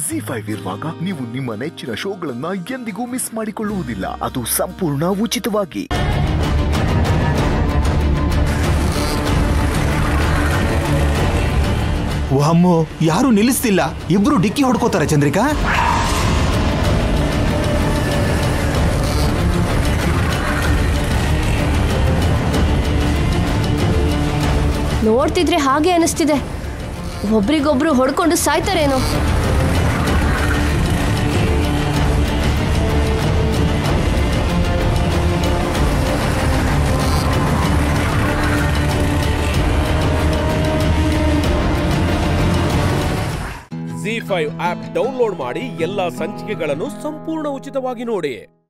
G five ಇರುವಾಗ ನೀವು ನಿಮ್ಮ ನೆಚ್ಚಿನ ಶೋಗಳನ್ನ ಎಂದಿಗೂ ಮಿಸ್ ಮಾಡಿಕೊಳ್ಳುವುದಿಲ್ಲ ಅದು ಸಂಪೂರ್ಣ ಉಚಿತವಾಗಿ ಅಮ್ಮೋ ಯಾರು ನಿಲ್ಲಿಸ್ತಿಲ್ಲ ಇಬ್ರು ಡಿಕ್ಕಿ ಹೊಡ್ಕೋತಾರೆ ಚಂದ್ರಿಕಾ ನೋಡ್ತಿದ್ರೆ ಹಾಗೆ ಅನಿಸ್ತಿದೆ ಒಬ್ರಿಗೊಬ್ರು ಹೊಡ್ಕೊಂಡು ಸಾಯ್ತಾರೇನೋ ಜಿ ಫೈವ್ ಆಪ್ ಡೌನ್ಲೋಡ್ ಮಾಡಿ ಎಲ್ಲಾ ಸಂಚಿಕೆಗಳನ್ನು ಸಂಪೂರ್ಣ ಉಚಿತವಾಗಿ ನೋಡಿ